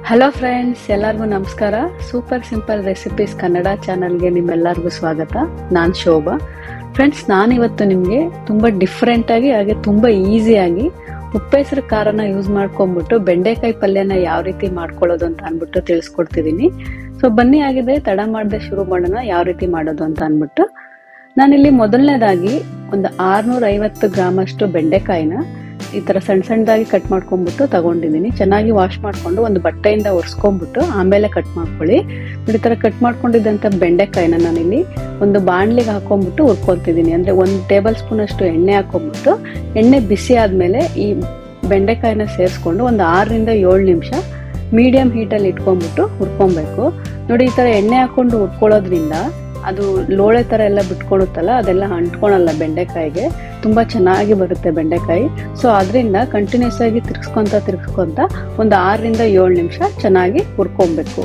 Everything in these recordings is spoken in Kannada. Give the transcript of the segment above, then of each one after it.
ಹಲೋ ಫ್ರೆಂಡ್ಸ್ ಎಲ್ಲರಿಗೂ ನಮಸ್ಕಾರ ಸೂಪರ್ ಸಿಂಪಲ್ ರೆಸಿಪೀಸ್ ಕನ್ನಡ ಚಾನಲ್ಗೆ ನಿಮ್ಮೆಲ್ಲರಿಗೂ ಸ್ವಾಗತ ನಾನು ಶೋಭಾ ಫ್ರೆಂಡ್ಸ್ ನಾನಿವತ್ತು ನಿಮಗೆ ತುಂಬ ಡಿಫ್ರೆಂಟಾಗಿ ಹಾಗೆ ತುಂಬ ಈಸಿಯಾಗಿ ಉಪ್ಪೆಸರು ಖಾರನ ಯೂಸ್ ಮಾಡ್ಕೊಂಡ್ಬಿಟ್ಟು ಬೆಂಡೆಕಾಯಿ ಪಲ್ಯನ ಯಾವ ರೀತಿ ಮಾಡ್ಕೊಳ್ಳೋದು ಅಂತ ಅಂದ್ಬಿಟ್ಟು ತಿಳಿಸ್ಕೊಡ್ತಿದ್ದೀನಿ ಸೊ ಬನ್ನಿ ಆಗಿದೆ ತಡ ಮಾಡದೆ ಶುರು ಮಾಡೋಣ ಯಾವ ರೀತಿ ಮಾಡೋದು ಅಂತ ಅಂದ್ಬಿಟ್ಟು ನಾನಿಲ್ಲಿ ಮೊದಲನೇದಾಗಿ ಒಂದು ಆರ್ನೂರ ಐವತ್ತು ಗ್ರಾಮ್ ಅಷ್ಟು ಬೆಂಡೆಕಾಯಿನ ಈ ತರ ಸಣ್ಣ ಸಣ್ಣದಾಗಿ ಕಟ್ ಮಾಡ್ಕೊಂಡ್ಬಿಟ್ಟು ತಗೊಂಡಿದ್ದೀನಿ ಚೆನ್ನಾಗಿ ವಾಶ್ ಮಾಡ್ಕೊಂಡು ಒಂದು ಬಟ್ಟೆಯಿಂದ ಒರೆಸ್ಕೊಂಡ್ಬಿಟ್ಟು ಆಮೇಲೆ ಕಟ್ ಮಾಡ್ಕೊಳ್ಳಿ ಈ ತರ ಕಟ್ ಮಾಡ್ಕೊಂಡಿದ್ದಂಥ ಬೆಂಡೆಕಾಯಿನ ನಾನಿಲ್ಲಿ ಒಂದು ಬಾಣ್ಲಿಗೆ ಹಾಕೊಂಡ್ಬಿಟ್ಟು ಹುರ್ಕೊಂತಿದ್ದೀನಿ ಅಂದ್ರೆ ಒಂದು ಟೇಬಲ್ ಸ್ಪೂನ್ ಅಷ್ಟು ಎಣ್ಣೆ ಹಾಕೊಂಡ್ಬಿಟ್ಟು ಎಣ್ಣೆ ಬಿಸಿ ಆದ್ಮೇಲೆ ಈ ಬೆಂಡೆಕಾಯಿನ ಸೇರಿಸ್ಕೊಂಡು ಒಂದು ಆರರಿಂದ ಏಳು ನಿಮಿಷ ಮೀಡಿಯಂ ಹೀಟಲ್ಲಿ ಇಟ್ಕೊಂಡ್ಬಿಟ್ಟು ಹುರ್ಕೊಬೇಕು ನೋಡಿ ಈ ತರ ಎಣ್ಣೆ ಹಾಕೊಂಡು ಹುರ್ಕೊಳ್ಳೋದ್ರಿಂದ ಅದು ಲೋಳೆ ತರ ಎಲ್ಲ ಬಿಟ್ಕೊಳುತ್ತಲ್ಲ ಅದೆಲ್ಲ ಅಂಟ್ಕೊಳಲ್ಲ ಬೆಂಡೆಕಾಯಿಗೆ ತುಂಬಾ ಚೆನ್ನಾಗಿ ಬರುತ್ತೆ ಬೆಂಡೆಕಾಯಿ ಸೊ ಅದರಿಂದ ಕಂಟಿನ್ಯೂಸ್ ಆಗಿ ತಿರ್ಸ್ಕೊಂತ ತಿರ್ಸ್ಕೊಂತ ಒಂದು ಆರರಿಂದ ಏಳು ನಿಮಿಷ ಚೆನ್ನಾಗಿ ಹುರ್ಕೊಬೇಕು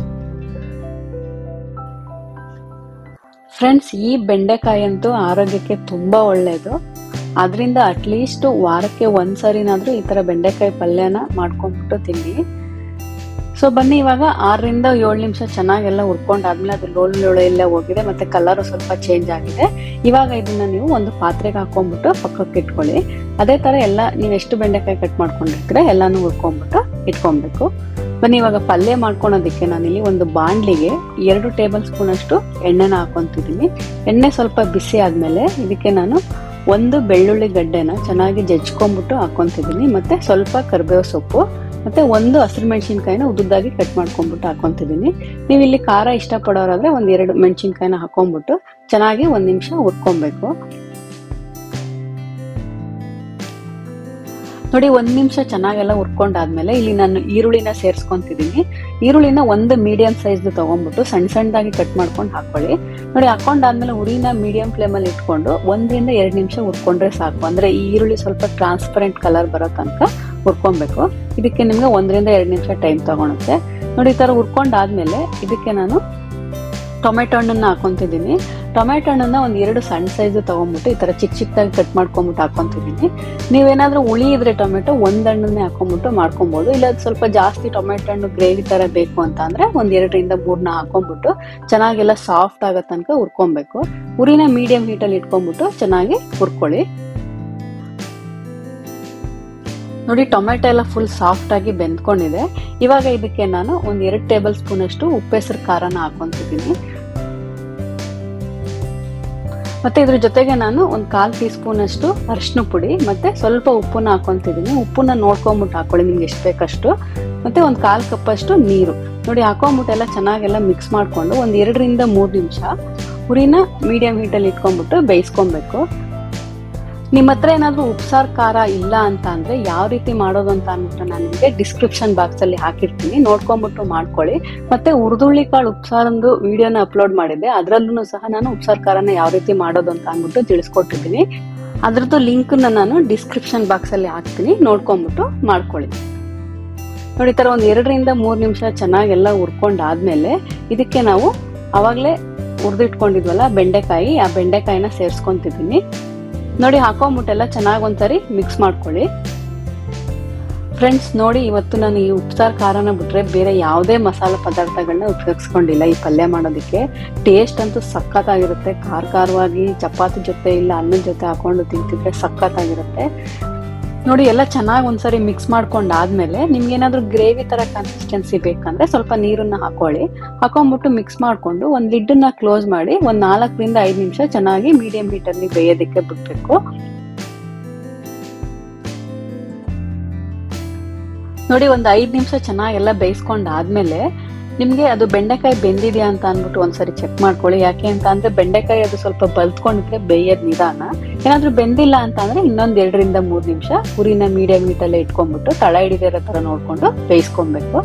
ಫ್ರೆಂಡ್ಸ್ ಈ ಬೆಂಡೆಕಾಯಿ ಅಂತೂ ಆರೋಗ್ಯಕ್ಕೆ ತುಂಬಾ ಒಳ್ಳೆಯದು ಅದರಿಂದ ಅಟ್ಲೀಸ್ಟ್ ವಾರಕ್ಕೆ ಒಂದ್ಸರಿನಾದ್ರೂ ಈ ತರ ಬೆಂಡೆಕಾಯಿ ಪಲ್ಯನ ಮಾಡ್ಕೊಂಡ್ಬಿಟ್ಟು ತಿನ್ನಿ ಸೊ ಬನ್ನಿ ಇವಾಗ ಆರರಿಂದ ಏಳು ನಿಮಿಷ ಚೆನ್ನಾಗೆಲ್ಲ ಹುರ್ಕೊಂಡಾದ್ಮೇಲೆ ಅದು ಲೋಳು ಲೋಳು ಎಲ್ಲ ಹೋಗಿದೆ ಮತ್ತೆ ಕಲರ್ ಸ್ವಲ್ಪ ಚೇಂಜ್ ಆಗಿದೆ ಇವಾಗ ಇದನ್ನ ನೀವು ಒಂದು ಪಾತ್ರೆಗೆ ಹಾಕೊಂಡ್ಬಿಟ್ಟು ಪಕ್ಕಕ್ಕೆ ಇಟ್ಕೊಳ್ಳಿ ಅದೇ ತರ ಎಲ್ಲ ನೀವು ಎಷ್ಟು ಬೆಂಡೆಕಾಯಿ ಕಟ್ ಮಾಡ್ಕೊಂಡಿರ್ತೀರ ಎಲ್ಲಾನು ಹುರ್ಕೊಂಡ್ಬಿಟ್ಟು ಇಟ್ಕೊಬೇಕು ಬನ್ನಿ ಇವಾಗ ಪಲ್ಯ ಮಾಡ್ಕೊಳೋದಕ್ಕೆ ನಾನಿಲ್ಲಿ ಒಂದು ಬಾಣ್ಲಿಗೆ ಎರಡು ಟೇಬಲ್ ಸ್ಪೂನ್ ಅಷ್ಟು ಎಣ್ಣೆನ ಹಾಕೊಂತಿದ್ದೀನಿ ಎಣ್ಣೆ ಸ್ವಲ್ಪ ಬಿಸಿ ಆದ್ಮೇಲೆ ಇದಕ್ಕೆ ನಾನು ಒಂದು ಬೆಳ್ಳುಳ್ಳಿ ಗಡ್ಡೆನ ಚೆನ್ನಾಗಿ ಜಜ್ಕೊಂಡ್ಬಿಟ್ಟು ಹಾಕೊಂತಿದ್ದೀನಿ ಮತ್ತೆ ಸ್ವಲ್ಪ ಕರಿಬೇವು ಸೊಪ್ಪು ಮತ್ತೆ ಒಂದು ಹಸಿರು ಮೆಣಸಿನ್ಕಾಯಿನ ಉದ್ದುದ್ದಾಗಿ ಕಟ್ ಮಾಡ್ಕೊಂಡ್ಬಿಟ್ಟು ಹಾಕೊಂತಿದ್ದೀನಿ ನೀವು ಇಲ್ಲಿ ಖಾರ ಇಷ್ಟಪಡೋರಾದ್ರೆ ಒಂದ್ ಎರಡು ಮೆಣಸಿನ್ಕಾಯಿನ ಹಾಕೊಂಡ್ಬಿಟ್ಟು ಚೆನ್ನಾಗಿ ಒಂದ್ ನಿಮಿಷ ಹುರ್ಕೊಬೇಕು ನೋಡಿ ಒಂದ್ ನಿಮಿಷ ಚೆನ್ನಾಗೆಲ್ಲ ಹುರ್ಕೊಂಡಾದ್ಮೇಲೆ ಇಲ್ಲಿ ನಾನು ಈರುಳ್ಳಿನ ಸೇರ್ಸ್ಕೊಂತಿದ್ದೀನಿ ಈರುಳ್ಳಿನ ಒಂದು ಮೀಡಿಯಂ ಸೈಜ್ ತಗೊಂಡ್ಬಿಟ್ಟು ಸಣ್ಣ ಸಣ್ಣದಾಗಿ ಕಟ್ ಮಾಡ್ಕೊಂಡು ಹಾಕೊಳ್ಳಿ ನೋಡಿ ಹಾಕೊಂಡಾದ್ಮೇಲೆ ಉರಿನ ಮೀಡಿಯಂ ಫ್ಲೇಮಲ್ಲಿ ಇಟ್ಕೊಂಡು ಒಂದರಿಂದ ಎರಡು ನಿಮಿಷ ಹುರ್ಕೊಂಡ್ರೆ ಸಾಕು ಅಂದ್ರೆ ಈ ಈರುಳ್ಳಿ ಸ್ವಲ್ಪ ಟ್ರಾನ್ಸ್ಪರೆಂಟ್ ಕಲರ್ ಬರೋ ತನಕ ಹುರ್ಕೊಬೇಕು ಇದಕ್ಕೆ ನಿಮ್ಗೆ ಒಂದರಿಂದ ಎರಡು ನಿಮಿಷ ಟೈಮ್ ತಗೊಳುತ್ತೆ ನೋಡಿ ಈ ತರ ಹುರ್ಕೊಂಡಾದ್ಮೇಲೆ ಇದಕ್ಕೆ ನಾನು ಟೊಮೆಟೊ ಹಣ್ಣನ್ನ ಹಾಕೊಂತಿದ್ದೀನಿ ಟೊಮೆಟೊ ಹಣ್ಣನ್ನ ಒಂದ್ ಎರಡು ಸಣ್ಣ ಸೈಜ್ ತಗೊಂಡ್ಬಿಟ್ಟು ಈ ತರ ಚಿಕ್ಕ ಚಿಕ್ಕದಾಗಿ ಕಟ್ ಮಾಡ್ಕೊಂಡ್ಬಿಟ್ಟು ಹಾಕೊಂತಿದ್ದೀನಿ ನೀವೇನಾದ್ರೂ ಉಳಿ ಇದ್ರೆ ಟೊಮೆಟೊ ಒಂದ್ ಹಣ್ಣನ್ನೇ ಹಾಕೊಂಡ್ಬಿಟ್ಟು ಮಾಡ್ಕೊಬಹುದು ಇಲ್ಲ ಸ್ವಲ್ಪ ಜಾಸ್ತಿ ಟೊಮೆಟೊ ಹಣ್ಣು ಗ್ರೇವಿ ತರ ಬೇಕು ಅಂತ ಅಂದ್ರೆ ಒಂದ್ ಎರಡರಿಂದ ಮೂರ್ನ ಹಾಕೊಂಡ್ಬಿಟ್ಟು ಚೆನ್ನಾಗೆಲ್ಲ ಸಾಫ್ಟ್ ಆಗೋ ತನಕ ಹುರ್ಕೊಬೇಕು ಉರಿನ ಮೀಡಿಯಂ ಹೀಟಲ್ಲಿ ಇಟ್ಕೊಂಡ್ಬಿಟ್ಟು ಚೆನ್ನಾಗಿ ಹುರ್ಕೊಳ್ಳಿ ನೋಡಿ ಟೊಮೆಟೊ ಎಲ್ಲ ಫುಲ್ ಸಾಫ್ಟ್ ಆಗಿ ಬೆಂದ್ಕೊಂಡಿದೆ ಇವಾಗ ಇದಕ್ಕೆ ನಾನು ಒಂದ್ ಎರಡು ಟೇಬಲ್ ಸ್ಪೂನ್ ಅಷ್ಟು ಉಪ್ಪೆಸರು ಖಾರನ ಹಾಕೊಂತಿದ್ದೀನಿ ಮತ್ತೆ ಇದ್ರ ಜೊತೆಗೆ ನಾನು ಒಂದ್ ಕಾಲ್ ಟೀ ಸ್ಪೂನ್ ಅಷ್ಟು ಅರಿಶಿನ ಪುಡಿ ಮತ್ತೆ ಸ್ವಲ್ಪ ಉಪ್ಪನ್ನ ಹಾಕೊಂತಿದ್ದೀನಿ ಉಪ್ಪನ್ನ ನೋಡ್ಕೊಂಬಿಟ್ಟು ಹಾಕೊಳ್ಳಿ ನಿಮ್ಗೆ ಎಷ್ಟು ಬೇಕಷ್ಟು ಮತ್ತೆ ಒಂದ್ ಕಾಲ್ ಕಪ್ ಅಷ್ಟು ನೀರು ನೋಡಿ ಹಾಕೊಂಬಿಟ್ಟು ಎಲ್ಲ ಚೆನ್ನಾಗೆಲ್ಲ ಮಿಕ್ಸ್ ಮಾಡ್ಕೊಂಡು ಒಂದ್ ಎರಡರಿಂದ ಮೂರ್ ನಿಮಿಷ ಉರಿನ ಮೀಡಿಯಂ ಹೀಟಲ್ಲಿ ಇಟ್ಕೊಂಡ್ಬಿಟ್ಟು ಬೇಯಿಸ್ಕೊಬೇಕು ನಿಮ್ಮ ಹತ್ರ ಏನಾದ್ರೂ ಉಪ್ಸಾರ್ ಖಾರ ಇಲ್ಲ ಅಂತ ಅಂದ್ರೆ ಯಾವ ರೀತಿ ಮಾಡೋದು ಅಂತ ಅಂದ್ಬಿಟ್ಟು ನಾನು ನಿಮಗೆ ಡಿಸ್ಕ್ರಿಪ್ಷನ್ ಬಾಕ್ಸ್ ಅಲ್ಲಿ ಹಾಕಿರ್ತೀನಿ ನೋಡ್ಕೊಂಡ್ಬಿಟ್ಟು ಮಾಡ್ಕೊಳ್ಳಿ ಮತ್ತೆ ಉರ್ದುಳ್ಳಿ ಕಾಳು ಉಪ್ಸಾರಂದು ವಿಡಿಯೋನ ಅಪ್ಲೋಡ್ ಮಾಡಿದ್ದೆ ಅದರಲ್ಲೂ ಸಹ ನಾನು ಉಪ್ಸಾರ್ ಖಾರನ ಯಾವ ರೀತಿ ಮಾಡೋದು ಅಂತ ಅಂದ್ಬಿಟ್ಟು ತಿಳಿಸ್ಕೊಟ್ಟಿದ್ದೀನಿ ಅದ್ರದ್ದು ಲಿಂಕ್ ನಾನು ಡಿಸ್ಕ್ರಿಪ್ಷನ್ ಬಾಕ್ಸ್ ಅಲ್ಲಿ ಹಾಕ್ತೀನಿ ನೋಡ್ಕೊಂಡ್ಬಿಟ್ಟು ಮಾಡ್ಕೊಳ್ಳಿ ನೋಡಿ ಈ ತರ ಒಂದ್ ಎರಡರಿಂದ ಮೂರ್ ನಿಮಿಷ ಚೆನ್ನಾಗೆಲ್ಲ ಹುರ್ಕೊಂಡಾದ್ಮೇಲೆ ಇದಕ್ಕೆ ನಾವು ಅವಾಗ್ಲೇ ಹುರಿದಿಟ್ಕೊಂಡಿದ್ವಲ್ಲ ಬೆಂಡೆಕಾಯಿ ಆ ಬೆಂಡೆಕಾಯಿನ ಸೇರ್ಸ್ಕೊಂತಿದ್ದೀನಿ ನೋಡಿ ಹಾಕೊಂಬಿಟ್ಟೆಲ್ಲ ಚೆನ್ನಾಗಿ ಒಂದ್ಸರಿ ಮಿಕ್ಸ್ ಮಾಡ್ಕೊಳ್ಳಿ ಫ್ರೆಂಡ್ಸ್ ನೋಡಿ ಇವತ್ತು ನಾನು ಈ ಉಪ್ಸಾರ್ ಖಾರನ ಬಿಟ್ರೆ ಬೇರೆ ಯಾವುದೇ ಮಸಾಲೆ ಪದಾರ್ಥಗಳನ್ನ ಉಪಯೋಗಿಸ್ಕೊಂಡಿಲ್ಲ ಈ ಪಲ್ಯ ಮಾಡೋದಕ್ಕೆ ಟೇಸ್ಟ್ ಅಂತೂ ಸಖತ್ತಾಗಿರುತ್ತೆ ಖಾರ ಖಾರವಾಗಿ ಚಪಾತಿ ಜೊತೆ ಇಲ್ಲ ಅನ್ನದ ಜೊತೆ ಹಾಕೊಂಡು ತಿಂತಿದ್ರೆ ಸಖತ್ತಾಗಿರುತ್ತೆ ನೋಡಿ ಎಲ್ಲ ಚೆನ್ನಾಗಿ ಒಂದ್ಸರಿ ಮಿಕ್ಸ್ ಮಾಡ್ಕೊಂಡಾದ್ಮೇಲೆ ನಿಮ್ಗೆ ಏನಾದ್ರೂ ಗ್ರೇವಿ ತರ ಕನ್ಸಿಸ್ಟೆನ್ಸಿ ಬೇಕಂದ್ರೆ ಸ್ವಲ್ಪ ನೀರನ್ನ ಹಾಕೊಳ್ಳಿ ಹಾಕೊಂಡ್ಬಿಟ್ಟು ಮಿಕ್ಸ್ ಮಾಡ್ಕೊಂಡು ಒಂದ್ ಲಿಡ್ನ ಕ್ಲೋಸ್ ಮಾಡಿ ಒಂದ್ ನಾಲ್ಕರಿಂದ ಐದು ನಿಮಿಷ ಚೆನ್ನಾಗಿ ಮೀಡಿಯಂ ಹೀಟ್ ಅಲ್ಲಿ ಬೇಯೋದಕ್ಕೆ ಬಿಡ್ಬೇಕು ನೋಡಿ ಒಂದ್ ಐದ್ ನಿಮಿಷ ಚೆನ್ನಾಗೆಲ್ಲ ಬೇಯಿಸ್ಕೊಂಡಾದ್ಮೇಲೆ ನಿಮ್ಗೆ ಅದು ಬೆಂಡೆಕಾಯಿ ಬೆಂದಿದ್ಯಾ ಅಂತ ಅಂದ್ಬಿಟ್ಟು ಒಂದ್ಸರಿ ಚೆಕ್ ಮಾಡ್ಕೊಳ್ಳಿ ಯಾಕೆ ಅಂತ ಅಂದ್ರೆ ಬೆಂಡೆಕಾಯಿ ಅದು ಸ್ವಲ್ಪ ಬಲ್ತ್ಕೊಂಡಿದ್ರೆ ಬೇಯೋದ್ ನಿಧಾನ ಏನಾದ್ರೂ ಬೆಂದಿಲ್ಲ ಅಂತ ಅಂದ್ರೆ ಇನ್ನೊಂದ್ ಎರಡರಿಂದ ಮೂರ್ ನಿಮಿಷ ಉರಿನ ಮೀಡಿಯಂ ಹೀಟಲ್ಲೇ ಇಟ್ಕೊಂಡ್ಬಿಟ್ಟು ತಳ ಹಿಡಿದಿರೋ ತರ ನೋಡ್ಕೊಂಡು ಬೇಯಿಸ್ಕೊಬೇಕು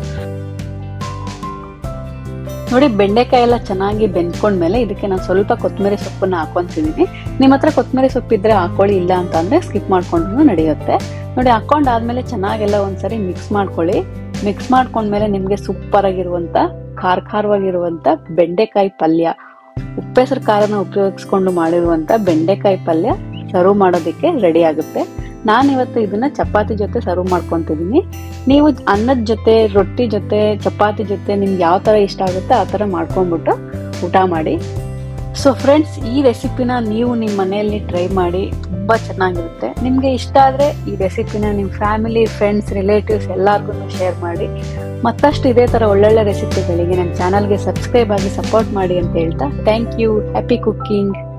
ನೋಡಿ ಬೆಂಡೆಕಾಯಿ ಎಲ್ಲ ಚೆನ್ನಾಗಿ ಬೆಂದ್ಕೊಂಡ್ಮೇಲೆ ಇದಕ್ಕೆ ನಾನು ಸ್ವಲ್ಪ ಕೊತ್ತಂಬರಿ ಸೊಪ್ಪನ್ನ ಹಾಕೊಂತಿದೀನಿ ನಿಮ್ಮ ಹತ್ರ ಕೊತ್ತಂಬರಿ ಸೊಪ್ಪಿದ್ರೆ ಹಾಕೊಳ್ಳಿ ಇಲ್ಲ ಅಂತ ಅಂದ್ರೆ ಸ್ಕಿಪ್ ಮಾಡ್ಕೊಂಡ್ರು ನಡೆಯುತ್ತೆ ನೋಡಿ ಹಾಕೊಂಡಾದ್ಮೇಲೆ ಚೆನ್ನಾಗೆಲ್ಲ ಒಂದ್ಸರಿ ಮಿಕ್ಸ್ ಮಾಡ್ಕೊಳ್ಳಿ ಮಿಕ್ಸ್ ಮಾಡ್ಕೊಂಡ್ಮೇಲೆ ನಿಮ್ಗೆ ಸೂಪರ್ ಆಗಿರುವಂತ ಖಾರ ಖಾರವಾಗಿರುವಂತ ಬೆಂಡೆಕಾಯಿ ಪಲ್ಯ ಉಪ್ಪೆಸರು ಖಾರನ ಉಪಯೋಗಿಸ್ಕೊಂಡು ಮಾಡಿರುವಂತ ಬೆಂಡೆಕಾಯಿ ಪಲ್ಯ ಸರ್ವ್ ಮಾಡೋದಕ್ಕೆ ರೆಡಿ ಆಗುತ್ತೆ ನಾನು ಇವತ್ತು ಇದನ್ನ ಚಪಾತಿ ಜೊತೆ ಸರ್ವ್ ಮಾಡ್ಕೊತಿದ್ದೀನಿ ನೀವು ಅನ್ನದ ಜೊತೆ ರೊಟ್ಟಿ ಜೊತೆ ಚಪಾತಿ ಜೊತೆ ನಿಮ್ಗೆ ಯಾವ ಥರ ಇಷ್ಟ ಆಗುತ್ತೆ ಆ ಥರ ಮಾಡ್ಕೊಂಡ್ಬಿಟ್ಟು ಊಟ ಮಾಡಿ ಸೊ ಫ್ರೆಂಡ್ಸ್ ಈ ರೆಸಿಪಿನ ನೀವು ನಿಮ್ಮ ಮನೆಯಲ್ಲಿ ಟ್ರೈ ಮಾಡಿ ತುಂಬ ಚೆನ್ನಾಗಿರುತ್ತೆ ನಿಮಗೆ ಇಷ್ಟ ಆದರೆ ಈ ರೆಸಿಪಿನ ನಿಮ್ಮ ಫ್ಯಾಮಿಲಿ ಫ್ರೆಂಡ್ಸ್ ರಿಲೇಟಿವ್ಸ್ ಎಲ್ಲರಿಗೂ ಶೇರ್ ಮಾಡಿ ಮತ್ತಷ್ಟು ಇದೇ ಥರ ಒಳ್ಳೊಳ್ಳೆ ರೆಸಿಪಿಗಳಿಗೆ ನನ್ನ ಚಾನಲ್ಗೆ ಸಬ್ಸ್ಕ್ರೈಬ್ ಆಗಿ ಸಪೋರ್ಟ್ ಮಾಡಿ ಅಂತ ಹೇಳ್ತಾ ಥ್ಯಾಂಕ್ ಯು ಹ್ಯಾಪಿ ಕುಕ್ಕಿಂಗ್